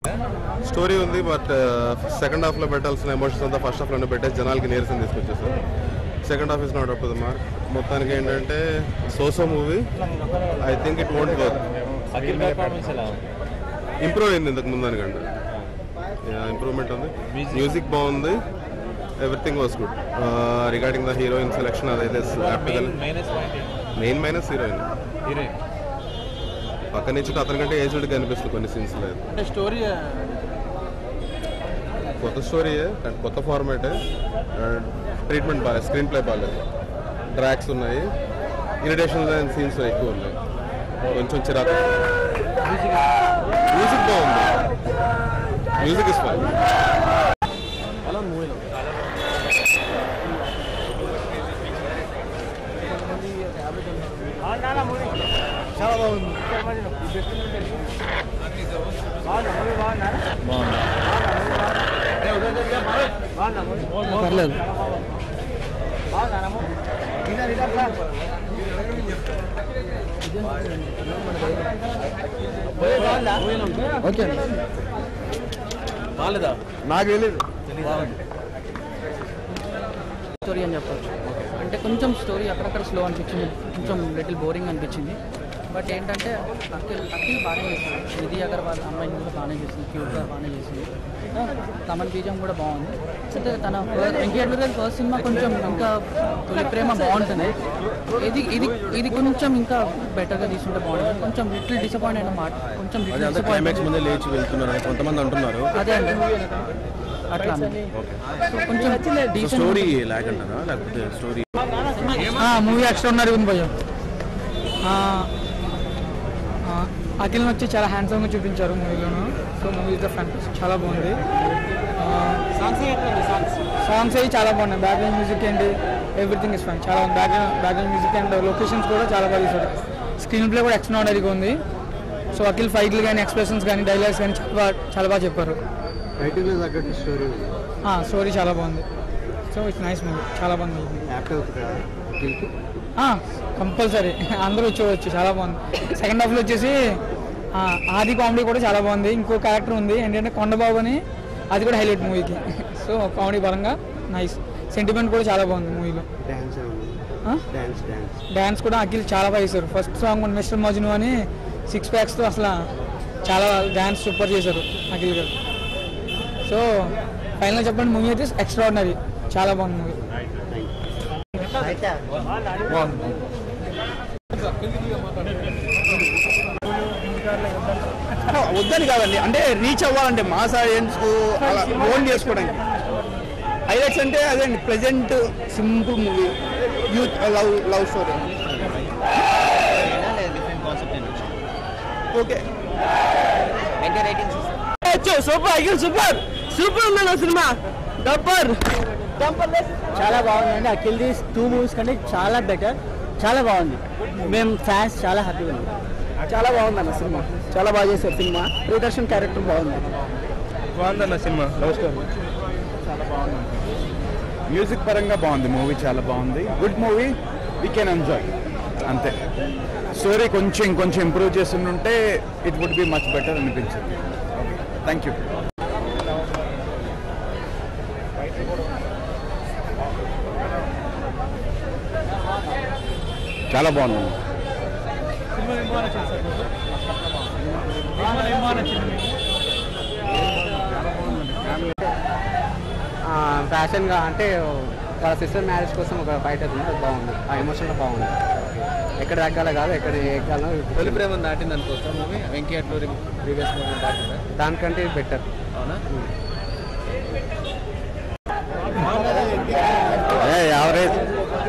Story ఉంది but second half లో పెట్టాల్సిన ఎమోషన్స్ అంతా ఫస్ట్ హాఫ్ లోనే పెట్టేసి జనాలకి నీరసం తీసుకొచ్చేసారు second half is not up the mark మొత్తానికి ఏంటంటే so so movie I think it won't work Akhil performance ఎలా ఉంది ఇంప్రూవ్ అయింది ఇంతకు ముందు దానికంటే ఇంప్రూవ్మెంట్ ఉంది మ్యూజిక్ బాగుంది everything was good regarding the heroine selection అదైతే main minus point main minus heroine heroine పక్క నుంచి అతని కంటే ఏజ్డ్ కనిపిస్తుంది కొన్ని సీన్స్ లేదు అంటే స్టోరీ కొత్త స్టోరీయే కానీ కొత్త ఫార్మాటే ట్రీట్మెంట్ బాగా స్క్రీన్ ప్లే బాగాలేదు ట్రాక్స్ ఉన్నాయి ఇరిటేషన్ సీన్స్ ఎక్కువ ఉన్నాయి కొంచెం చిరాకు మ్యూజిక్ బాగుంది మ్యూజిక్ ఇస్ ఫైన్ అలా మూవీలో చాలా బాగుంది పర్లేదు ఓకే బాలేదా నాకు తెలియదు స్టోరీ అని చెప్పొచ్చు అంటే కొంచెం స్టోరీ అక్కడక్కడ స్లో అనిపించింది కొంచెం లిటిల్ బోరింగ్ అనిపించింది బట్ ఏంటంటే అఖిల్ అఖిల్ బాగానే చేసింది నిధి అగర్వాల్ అమ్మాయిని కూడా బాగానే చేసింది క్యూట్గా బాగానే చేసింది ఆ, తమన్ బీజం కూడా బాగుంది అంటే తన వెంకయ్య గారి ఫస్ట్ సినిమా కొంచెం ఇంకా తొలి ప్రేమ బాగుంటుంది ఇది ఇది ఇది కొంచెం ఇంకా బెటర్గా తీసుకుంటే బాగుంటుంది కొంచెం లిటిల్ డిసప్పాయింట్ అయిన మాట కొంచెం అదే లిటిల్ అంతా క్లైమాక్స్ డిసప్పాయింట్ ముందే లేచి వెళ్తున్నారు అని కొంతమంది అంటున్నారు అదే అండి అట్లా అండి. సో కొంచెం డీసెంట్ స్టోరీ లాగ్ అంటారా లేకపోతే స్టోరీ మూవీ ఎక్స్ట్రాడినరీ ఉంది భయ్య అఖిల్ వచ్చి చాలా హ్యాండ్సమ్గా చూపించారు మూవీలోను సో మూవీ ద ఫ్రంట్ చాలా బాగుంది సాంగ్స్ అవి చాలా బాగున్నాయి బ్యాక్గ్రౌండ్ మ్యూజిక్ ఏంటి ఎవ్రీథింగ్ ఇస్ ఫైన్ చాలా background background music and locations కూడా చాలా బాగా తీశారు స్క్రీన్ ప్లే కూడా ఎక్స్ట్రాడినరీగా ఉంది సో అఖిల్ ఫైట్లు కానీ ఎక్స్ప్రెషన్స్ కానీ డైలాగ్స్ కానీ చాలా బాగా చాలా బాగా చెప్పారు టైటిల్ తగ్గట్టు స్టోరీ స్టోరీ చాలా బాగుంది సో ఇట్స్ నైస్ మూవీ చాలా బాగుంది యాక్ట్ అవుతుందా కంపల్సరీ అందరూ వచ్చేవచ్చు చాలా బాగుంది సెకండ్ హాఫ్లో వచ్చేసి ఆ, ఆది కామెడీ కూడా చాలా బాగుంది ఇంకో క్యారెక్టర్ ఉంది ఏంటంటే కొండబాబు అని అది కూడా హైలైట్ మూవీకి సో కామెడీ పరంగా నైస్ సెంటిమెంట్ కూడా చాలా బాగుంది మూవీలో డాన్స్ డాన్స్ డాన్స్ డ్యాన్స్ కూడా అఖిల్ చాలా బాగా చేశారు ఫస్ట్ సాంగ్ మిస్టర్ మజ్ను అని సిక్స్ ప్యాక్స్తో అసలు చాలా డ్యాన్స్ సూపర్ చేశారు అఖిల్ గారు సో ఫైనల్ చెప్పండి మూవీ అయితే ఎక్స్ట్రాడినరీ చాలా బాగుంది మూవీ వద్దని కాదండి అంటే రీచ్ అవ్వాలంటే మాస్ ఆడియన్స్ అలా ఓన్ చేసుకోవడానికి హైలైట్స్ అంటే అదే అండి present simple movie youth love love story okay super Akhil super super ఉందన్న సినిమా డబ్బర్ చాలా బాగుందండి అఖిల్ది టూ మూవీస్ కంటే చాలా బెటర్ చాలా బాగుంది మేము ఫ్యాన్స్ చాలా హ్యాపీగా ఉన్నాం చాలా బాగుందన్న సినిమా చాలా బాగా చేశారు సినిమా ప్రియదర్శన్ క్యారెక్టర్ బాగుంది బాగుందన్న సినిమా లవ్ స్టోరీ మ్యూజిక్ పరంగా బాగుంది మూవీ చాలా బాగుంది good movie we can enjoy అంతే స్టోరీ కొంచెం ఇంకొంచెం ఇంప్రూవ్ చేస్తుంటే it would be much better అనిపించింది థ్యాంక్ యూ చాలా బాగుంది ఫ్యాషన్గా అంటే వాళ్ళ సిస్టర్ మ్యారేజ్ కోసం ఒక ఫైట్ అవుతుంది అది బాగుంది ఆ ఎమోషన్లో బాగుంది ఎక్కడ తగ్గాల కాదు ఎక్కడ ఎక్కాలో తొలి ప్రేమ దాటింది అనుకోవచ్చా movie Venky Atluri previous movie దాటిందా దానికంటే బెటర్ అవునా యావరేజ్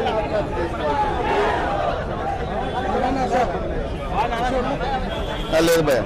లేదు భయ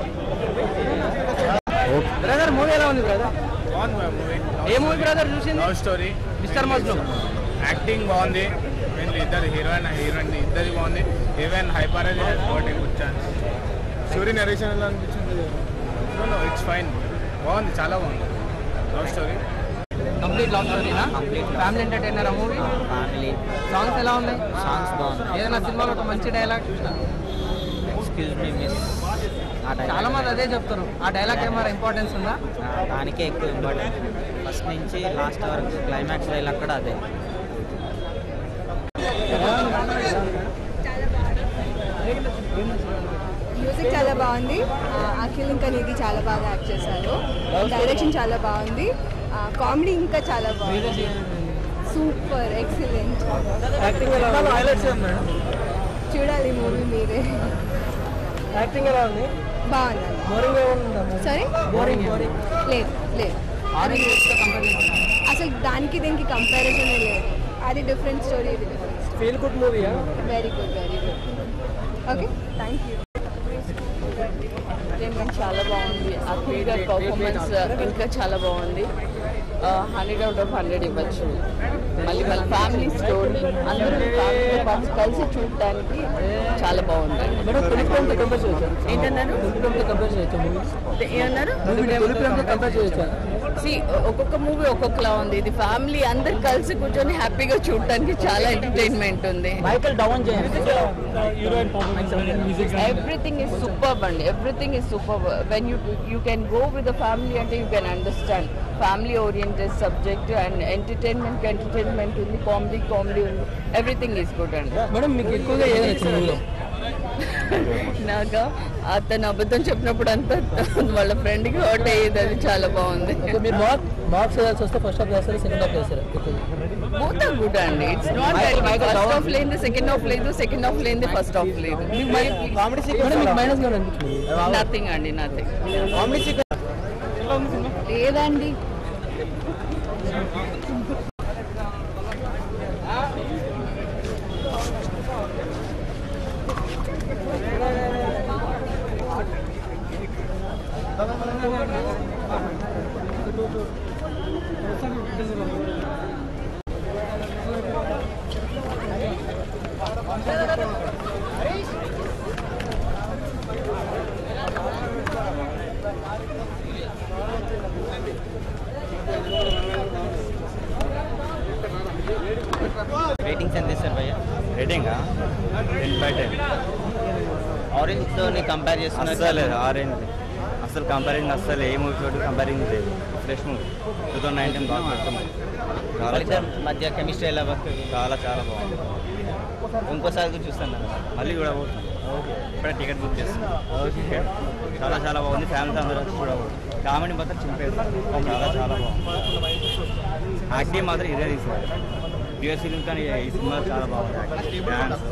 బ్రదర్ మూవీ ఎలా ఉంది బ్రదర్ ఏ మూవీ బ్రదర్ చూసింది love story Mister Majnu acting బాగుంది వీళ్ళు ఇద్దరు హీరోయిన్ హీరోయిన్ ఇద్దరి బాగుంది ఈవెన్ హైపర్ గోటింగ్ గుడ్ ఛాన్స్ స్టోరీ నరేషన్ ఎలా అనిపించింది ఇట్స్ ఫైన్ బాగుంది చాలా బాగుంది లవ్ స్టోరీ కంప్లీట్ లవ్ స్టోరీనా family entertainer movie family songs ఎలా ఉన్నాయి సాంగ్స్ బాగుంది ఏదైనా సినిమాలో ఒక మంచి డైలాగ్ ఎక్స్క్యూజ్ మీ మిస్ చాలా మంది అదే చెప్తారు ఆ డైలాగ్ ఏమైనా ఇంపార్టెన్స్ ఉందా దానికే ఎక్కువ ఇంపార్టెన్స్ ఫస్ట్ నుంచి లాస్ట్ వరకు క్లైమాక్స్ డైలాగ్ కూడా అదే మ్యూజిక్ చాలా బాగుంది ఆ, అఖిల్ ఇంకా నిధి చాలా బాగా యాక్ట్ చేశారు డైరెక్షన్ చాలా బాగుంది కామెడీ ఇంకా చాలా బాగుంది సూపర్ ఎక్సలెంట్ చూడాలి మూవీ మీరే యాక్టింగ్ ఎలా ఉంది బాగుంది బోరింగ్ ఏమన్నా సరే బోరింగ్ లేదు లేదు ఆరెంజ్ కంపేర్ చేసి అసలు దానికి దీనికి కంపారిజన్ లేదు అది డిఫరెంట్ స్టోరీ ఇది డిఫరెంట్ స్టోరీ ఫీల్ గుడ్ మూవీయా very good very good okay thank you entertainment చాలా బాగుంది అఖిల్ గారి పర్ఫార్మెన్స్ ఇంకా చాలా బాగుంది హండ్రెడ్ అవుట్ ఆఫ్ హండ్రెడ్ ఇవ్వచ్చు మళ్ళీ వాళ్ళ ఫ్యామిలీ స్టోరీ అందరూ ఫ్యామిలీతో పాటు కలిసి చూడటానికి చాలా బాగుంది మేడం తొలి ప్రేమతో కంపేర్ చేయొచ్చు ఏంటన్నారు తొలి ప్రేమతో కంపేర్ చేయొచ్చు మూవీస్ ఏమన్నారు తొలి ప్రేమతో కంపేర్ చేయొచ్చు సి ఒక్కొక్క మూవీ ఒక్కొక్కలా ఉంది ఇది ఫ్యామిలీ అందరు కలిసి కూర్చొని హ్యాపీగా చూడటానికి చాలా ఎంటర్టైన్మెంట్ ఉంది మైకల్ డౌన్ చేయండి heroine performance music everything is super అండి everything is super when you you can go with the family అంటే you can understand family oriented subject and entertainment entertainment ఉంది కామెడీ కామెడీ ఉంది ఎవ్రీథింగ్ ఈస్ గుడ్ అండి madam మీకు ఎక్కువగా ఏది నచ్చింది మూవీలో నాగా అతను అబద్ధం చెప్పినప్పుడు అంతా వాళ్ళ ఫ్రెండ్కి హర్ట్ అయ్యేది అది చాలా బాగుంది మీరు మార్క్ మార్క్స్ వేయాల్సి వస్తే ఫస్ట్ హాఫ్ చేస్తారు సెకండ్ హాఫ్ చేస్తారు బోత్ ఆర్ గుడ్ అండి ఇట్స్ నాట్ ఫస్ట్ హాఫ్ లేదు సెకండ్ హాఫ్ లేదు సెకండ్ హాఫ్ లేదు ఫస్ట్ హాఫ్ లేదు కామెడీ సీక్వెన్స్ మీకు మైనస్ గా అనిపించింది నథింగ్ అండి నథింగ్ కామెడీ సీక్వెన్స్ లేదండి రేటింగ్స్ ఎంత ఇస్తారు భయ్య రేటింగా టెన్ బై టెన్ ఆరెంజ్తో కంపేర్ చేస్తున్నారు అస్సలు ఆరెంజ్ అసలు కంపారింగ్ అస్సలు ఏ మూవీ చోటు కంపారింగ్ లేదు fresh movie two thousand nineteen బాగా పెడుతుంది చాలా వాళ్ళిద్దరి మధ్య కెమిస్ట్రీ ఎలా వస్తుంది చాలా చాలా బాగుంది ఇంకోసారి కూడా చూస్తాను మళ్ళీ కూడా పోతాం ఇప్పుడే టికెట్ బుక్ చేస్తాం ఓకే చాలా చాలా బాగుంది ఫ్యామిలీస్ అందరూ వచ్చి చూడవచ్చు కామెడీ మాత్రం చింపేది చాలా చాలా బాగుంది యాక్టింగ్ మాత్రం ఇదే తీసారు యూఎస్ ఫిలిం కానీ ఈ సినిమా చాలా బాగుంది డాన్స్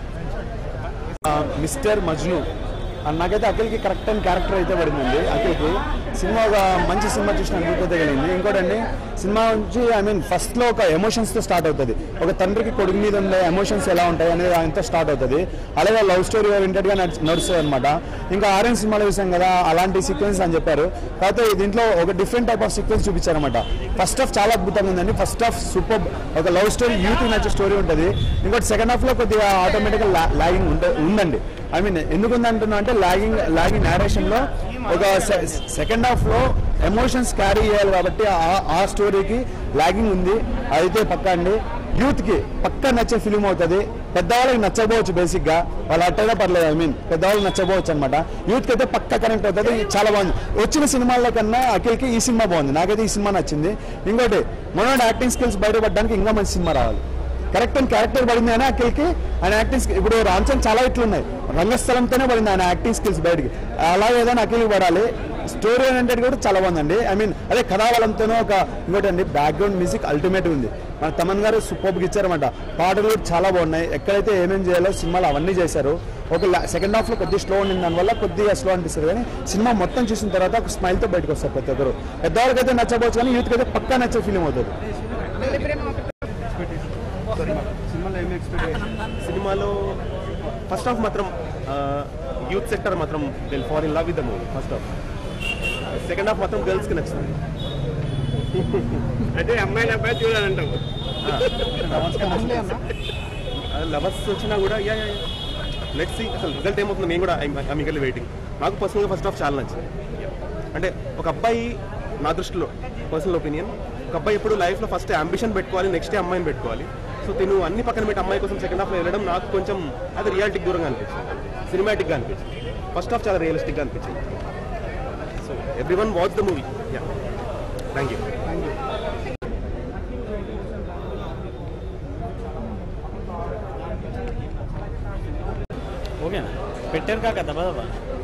మిస్టర్ మజ్ను అండ్ నాకైతే అఖిల్కి కరెక్ట్ అయిన క్యారెక్టర్ అయితే పడిందండి అఖిల్కి సినిమా ఒక మంచి సినిమా చూసిన అనుభూతి కలిగింది ఇంకోటండి సినిమా నుంచి ఐ మీన్ ఫస్ట్లో ఒక ఎమోషన్స్తో స్టార్ట్ అవుతుంది ఒక తండ్రికి కొడుకు మీద ఉండే ఎమోషన్స్ ఎలా ఉంటాయి అనేది ఆయనతో స్టార్ట్ అవుతుంది అలాగే లవ్ స్టోరీ ఓరియంటెడ్గా నడుస్తుంది అనమాట ఇంకా ఆరెంజ్ సినిమాలో చూసాం కదా అలాంటి సీక్వెన్స్ అని చెప్పారు కాకపోతే దీంట్లో ఒక డిఫరెంట్ టైప్ ఆఫ్ సీక్వెన్స్ చూపించారనమాట ఫస్ట్ హాఫ్ చాలా అద్భుతంగా ఉందండి ఫస్ట్ హాఫ్ సూపర్ ఒక లవ్ స్టోరీ యూత్ నచ్చే స్టోరీ ఉంటుంది ఇంకోటి సెకండ్ హాఫ్లో కొద్దిగా ఆటోమేటిక్గా లాగింగ్ ఉంటుంది ఐ మీన్ ఎందుకు ఉంది అంటున్నా అంటే లాగింగ్ లాగింగ్ నేరేషన్లో ఒక సెకండ్ హాఫ్లో ఎమోషన్స్ క్యారీ చేయాలి కాబట్టి ఆ- ఆ స్టోరీకి లాగింగ్ ఉంది అయితే పక్కా అండి యూత్కి పక్కా నచ్చే ఫిలిం అవుతుంది పెద్దవాళ్ళకి నచ్చబోవచ్చు బేసిక్గా వాళ్ళు అట్టగా పర్లేదు ఐ మీన్ పెద్దవాళ్ళకి నచ్చబోవచ్చు అనమాట యూత్కి అయితే పక్కా కనెక్ట్ అవుతుంది చాలా బాగుంది వచ్చిన సినిమాల్లో కన్నా అఖిల్కి ఈ సినిమా బాగుంది నాకైతే ఈ సినిమా నచ్చింది ఇంకోటి మనోడి యాక్టింగ్ స్కిల్స్ బయటపడడానికి ఇంకా మంచి సినిమా రావాలి కరెక్ట్ అండ్ క్యారెక్టర్ పడింది అని అఖిల్కి ఆయన యాక్టింగ్ స్కిల్ ఇప్పుడు రామ్ చరణ్ చాలా ఇట్లున్నాయి రంగస్థలంతోనే పడింది ఆయన యాక్టింగ్ స్కిల్స్ బయటికి అలా ఏదైనా అఖిల్కి పడాలి స్టోరీ ఓరియంటెడ్ కూడా చాలా బాగుందండి ఐ మీన్ అదే కథాబలంతోనే ఒక ఇంకోటి అండి బ్యాక్గ్రౌండ్ మ్యూజిక్ అల్టిమేట్ ఉంది మన తమన్ గారు సూపర్గా ఇచ్చారన్నమాట పాటలు కూడా చాలా బాగున్నాయి ఎక్కడైతే ఏమేం చేయాలో సినిమాలు అవన్నీ చేశారు ఒక సెకండ్ హాఫ్లో కొద్దిగా స్లో ఉండింది దానివల్ల కొద్దిగా స్లో అనిపిస్తుంది కానీ సినిమా మొత్తం చూసిన తర్వాత ఒక స్మైల్తో బయటకు వస్తారు ప్రతి ఒక్కరు పెద్దవాళ్ళకి అయితే నచ్చకపోవచ్చు కానీ యూత్కి అయితే పక్కా నచ్చే ఫిలిం అవుతుంది సినిమాలో ఏమి ఎక్స్పెక్ట్ సినిమాలో ఫస్ట్ హాఫ్ మాత్రం యూత్ సెక్టర్ మాత్రం they'll fall in love with the movie first half second half మాత్రం గర్ల్స్కి నచ్చింది అంటే అమ్మాయిని అబ్బాయి చూడాలంటావు లవర్స్ వచ్చినా కూడా యా యా లెట్ సి అసలు రిజల్ట్ ఏమవుతుంది నేను కూడా ఐమ్ ఈగర్లీ వెయిటింగ్ నాకు పర్సనల్గా ఫస్ట్ హాఫ్ చాలా నచ్చింది అంటే ఒక అబ్బాయి నా దృష్టిలో పర్సనల్ ఒపీనియన్ ఒక అబ్బాయి ఎప్పుడు లైఫ్లో ఫస్ట్ అంబిషన్ పెట్టుకోవాలి నెక్స్ట్ డే అమ్మాయిని పెట్టుకోవాలి సో తిను అన్ని పక్కన పెట్టి అమ్మాయి కోసం సెకండ్ హాఫ్లో వెళ్ళడం నాకు కొంచెం అది రియాలిటీకి దూరంగా అనిపించింది సినిమాటిక్గా అనిపించింది ఫస్ట్ హాఫ్ చాలా రియలిస్టిక్గా అనిపించింది so everyone watch the movie yeah thank you ఓకేనా పెట్టారు కాక దబా దబా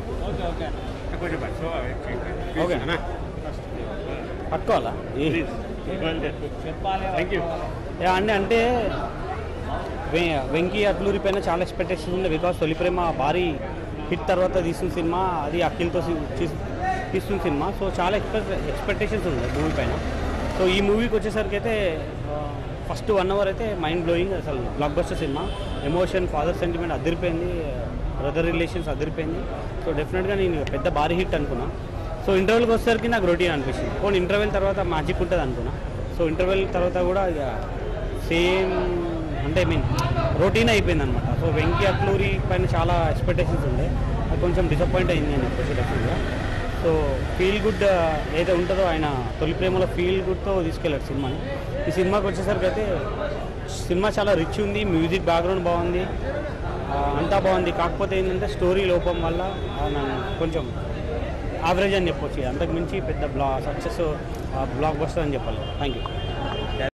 ఓకేనా పట్టుకోవాలా థ్యాంక్ యూ అండి అంటే వె- వెంకీ అట్లూరి పైన చాలా ఎక్స్పెక్టేషన్ ఉంది బికాస్ తొలి ప్రేమ భారీ హిట్ తర్వాత తీసిన సినిమా అది అఖిల్తో సి- తీస్- తీస్తున్న సినిమా సో చాలా ఎక్స్పెక్ట్ ఎక్స్పెక్టేషన్స్ ఉన్నాయి మూవీ పైన సో ఈ మూవీకి వచ్చేసరికి అయితే ఫస్ట్ వన్ అవర్ అయితే మైండ్ బ్లోయింగ్ అసలు బ్లాక్ బస్టర్ సినిమా ఎమోషన్ ఫాదర్ సెంటిమెంట్ అదిరిపోయింది బ్రదర్ రిలేషన్స్ అదిరిపోయింది సో డెఫినెట్గా నేను పెద్ద భారీ హిట్ అనుకున్నా సో ఇంటర్వెల్కి వచ్చేసరికి నాకు రొటీన్ అనిపించింది పోనీ ఇంటర్వెల్ తర్వాత మ్యాజిక్ ఉంటుంది అనుకున్నా సో ఇంటర్వెల్ తర్వాత కూడా ఇక సేమ్ అంటే మీన్ రొటీన్ అయిపోయింది అనమాట సో వెంకీ అట్లూరి పైన చాలా ఎక్స్పెక్టేషన్స్ ఉండే అది కొంచెం డిసప్పాయింట్ అయింది నేను చెప్పేసి డెఫినెట్గా సో ఫీల్ గుడ్ ఏదైతే ఉంటుందో ఆయన తొలి ప్రేమలో ఫీల్ గుడ్తో తీసుకెళ్ళాడు సినిమాని ఈ సినిమాకి వచ్చేసరికి అయితే సినిమా చాలా రిచ్ ఉంది మ్యూజిక్ బ్యాక్గ్రౌండ్ బాగుంది ఆ, అంతా బాగుంది కాకపోతే ఏంటంటే స్టోరీ లోపం వల్ల ఆ, నన్ను కొంచెం యావరేజ్ అని చెప్పొచ్చు అంతకు మించి పెద్ద బ్లా సక్సెస్ బ్లాక్ బస్టర్ అని చెప్పాలి థ్యాంక్ యూ